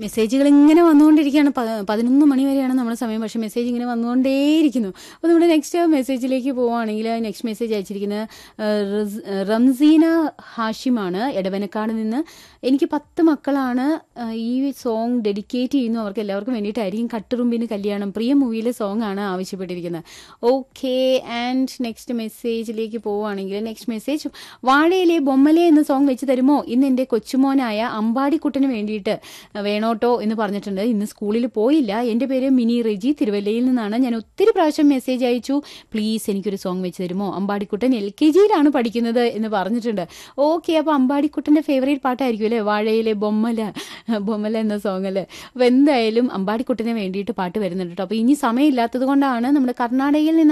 മെസ്സേജുകൾ ഇങ്ങനെ വന്നുകൊണ്ടിരിക്കുകയാണ് പ- പതിനൊന്ന് മണി വരെയാണ് നമ്മുടെ സമയം പക്ഷേ മെസ്സേജ് ഇങ്ങനെ വന്നുകൊണ്ടേയിരിക്കുന്നു അപ്പോൾ നമ്മുടെ നെക്സ്റ്റ് മെസ്സേജിലേക്ക് പോവുകയാണെങ്കിൽ നെക്സ്റ്റ് മെസ്സേജ് അയച്ചിരിക്കുന്നത് ആ, റസ്- റംസീന ഹാഷിമാണ് എടവനക്കാട് നിന്ന് എനിക്ക് പത്ത് മക്കളാണ് ആ, ഈ സോങ് ഡെഡിക്കേറ്റ് ചെയ്യുന്നു അവർക്ക് എല്ലാവർക്കും വേണ്ടിയിട്ടായിരിക്കും കട്ടുറുമ്പിന് കല്യാണം പ്രിയ മൂവിയിലെ സോങ് ആണ് ആവശ്യപ്പെട്ടിരിക്കുന്നത് ഓക്കെ ആൻഡ് നെക്സ്റ്റ് മെസ്സേജിലേക്ക് പോവുകയാണെങ്കിൽ നെക്സ്റ്റ് മെസ്സേജ് വാഴയിലെ ബൊമ്മലെ എന്ന സോങ് വെച്ച് തരുമോ ഇന്ന് എൻ്റെ കൊച്ചുമോനായ അമ്പാടിക്കുട്ടന് വേണ്ടിയിട്ട് വേണോട്ടോ എന്ന് പറഞ്ഞിട്ടുണ്ട് ഇന്ന് സ്കൂളിൽ പോയില്ല എൻ്റെ പേര് മിനി റെജി തിരുവല്ലയിൽ നിന്നാണ് ഞാൻ ഒത്തിരി പ്രാവശ്യം മെസ്സേജ് അയച്ചു പ്ലീസ് എനിക്കൊരു സോങ് വെച്ച് തരുമോ അമ്പാടിക്കുട്ടൻ എൽ കെ ജിയിലാണ് പഠിക്കുന്നത് എന്ന് പറഞ്ഞിട്ടുണ്ട് ഓക്കെ അപ്പോൾ അമ്പാടിക്കുട്ടൻ്റെ ഫേവറേറ്റ് പാട്ടായിരിക്കും അല്ലേ വാഴയിലെ ബൊമ്മല ബൊമ്മല എന്ന സോങ് അല്ലേ അപ്പോൾ എന്തായാലും അമ്പാടിക്കുട്ടന് വേണ്ടിയിട്ട് പാട്ട് വരുന്നുണ്ട് കേട്ടോ അപ്പോൾ ഇനി സമയമില്ലാത്തത് കൊണ്ടാണ് നമ്മുടെ കർണാടകയിൽ നിന്ന്